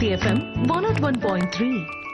City FM 101.3.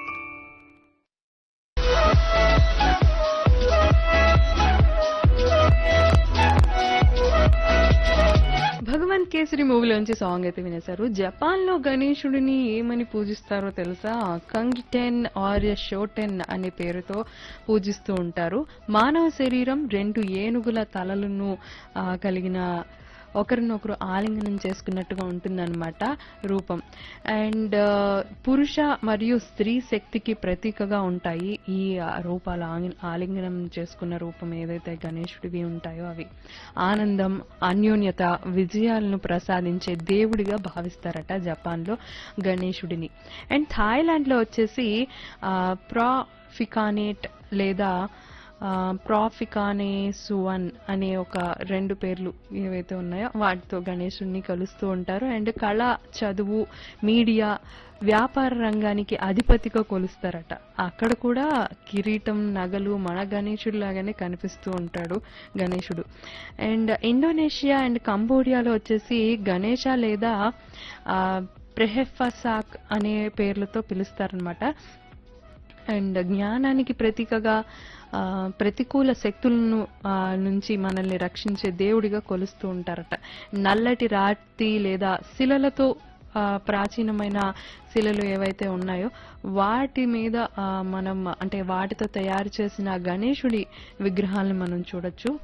Bhagwan Kesari మూవీలోంచి song అయితే వినేశారు జపాన్ లో గణేశుడిని ఏమని పూజిస్తారో తెలుసా కంగ్ టెన్ ఆర్ షోటెన్ అనే పేరుతో పూజిస్తూ ఉంటారు మానవ శరీరం రెండు ఏనుగుల తలలను ఆ, కలిగిన ఒకరినొకరు ఆలింగనం చేసుకున్నట్టుగా ఉంటుందన్నమాట రూపం అండ్ పురుష మరియు స్త్రీ శక్తికి ప్రతీకగా ఉంటాయి ఈ ఆ, రూపాలు ఆంగి- ఆలింగనం చేసుకున్న రూపం ఏదైతే గణేశుడివి ఉంటాయో అవి ఆనందం అన్యోన్యత విజయాలను ప్రసాదించే దేవుడిగా భావిస్తారట జపాన్లో గణేశుడిని అండ్ థాయిలాండ్లో వచ్చేసి ప్రాఫికానేట్ లేదా ప్రాఫికానే సువన్ అనే ఒక రెండు పేర్లు ఏవైతే ఉన్నాయో వాటితో గణేశుడిని కలుస్తూ ఉంటారు అండ్ కళ చదువు మీడియా వ్యాపార రంగానికి అధిపతిగా కొలుస్తారట అక్కడ కూడా కిరీటం నగలు మన గణేశుడు లాగానే కనిపిస్తూ ఉంటాడు గణేశుడు అండ్ ఇండోనేషియా అండ్ కంబోడియాలో వచ్చేసి గణేష లేదా ప్రెహెఫసాక్ అనే పేర్లతో పిలుస్తారనమాట అండ్ జ్ఞానానికి ప్రతీకగా ఆ, ప్రతికూల శక్తులను ఆ, నుంచి మనల్ని రక్షించే దేవుడిగా కొలుస్తూ ఉంటారట నల్లటి రాతి లేదా శిలలతో ఆ, ప్రాచీనమైన శిలలు ఏవైతే ఉన్నాయో వాటి మీద ఆ, మనం అంటే వాటితో తయారు చేసిన గణేశుడి విగ్రహాలను మనం చూడొచ్చు